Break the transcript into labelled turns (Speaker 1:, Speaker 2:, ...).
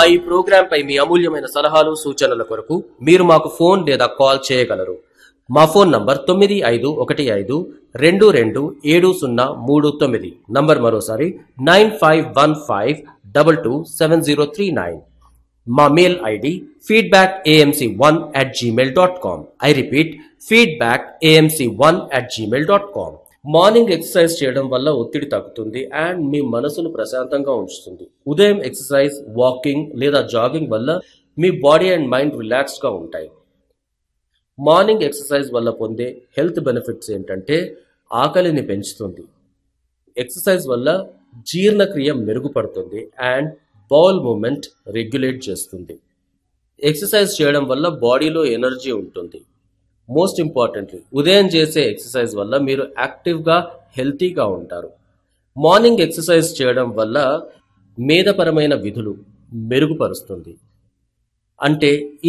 Speaker 1: ఈ ప్రోగ్రాం పై మీ అమూల్యమైన సలహాలు సూచనల కొరకు మీరు మాకు ఫోన్ లేదా కాల్ చేయగలరు మా ఫోన్ నంబర్ తొమ్మిది ఐదు ఒకటి ఐదు రెండు రెండు ఏడు సున్నా మూడు తొమ్మిది నంబర్ మరోసారి nine five one five double two seven zero three nine మా mail ID feedback AMC one at Gmail dot com I repeat feedback AMC one at Gmail dot com morning exercise చేయడం వల్ల ఒత్తిడి తగ్గుతుంది and మీ మనసును ప్రశాంతంగా ఉంచుతుంది ఉదయం exercise walking లేదా జాగింగ్ వల్ల మీ బాడీ అండ్ మైండ్ రిలాక్స్గా ఉంటాయి మార్నింగ్ ఎక్సర్సైజ్ వల్ల పొందే హెల్త్ బెనిఫిట్స్ ఏంటంటే ఆకలిని పెంచుతుంది ఎక్సర్సైజ్ వల్ల జీర్ణక్రియ మెరుగుపడుతుంది అండ్ బౌల్ మూమెంట్ రెగ్యులేట్ చేస్తుంది ఎక్సర్సైజ్ చేయడం వల్ల బాడీలో ఎనర్జీ ఉంటుంది మోస్ట్ ఇంపార్టెంట్లీ ఉదయం చేసే ఎక్సర్సైజ్ వల్ల మీరు యాక్టివ్గా హెల్తీగా ఉంటారు మార్నింగ్ ఎక్సర్సైజ్ చేయడం వల్ల మేధపరమైన విధులు మెరుగుపరుస్తుంది అంటే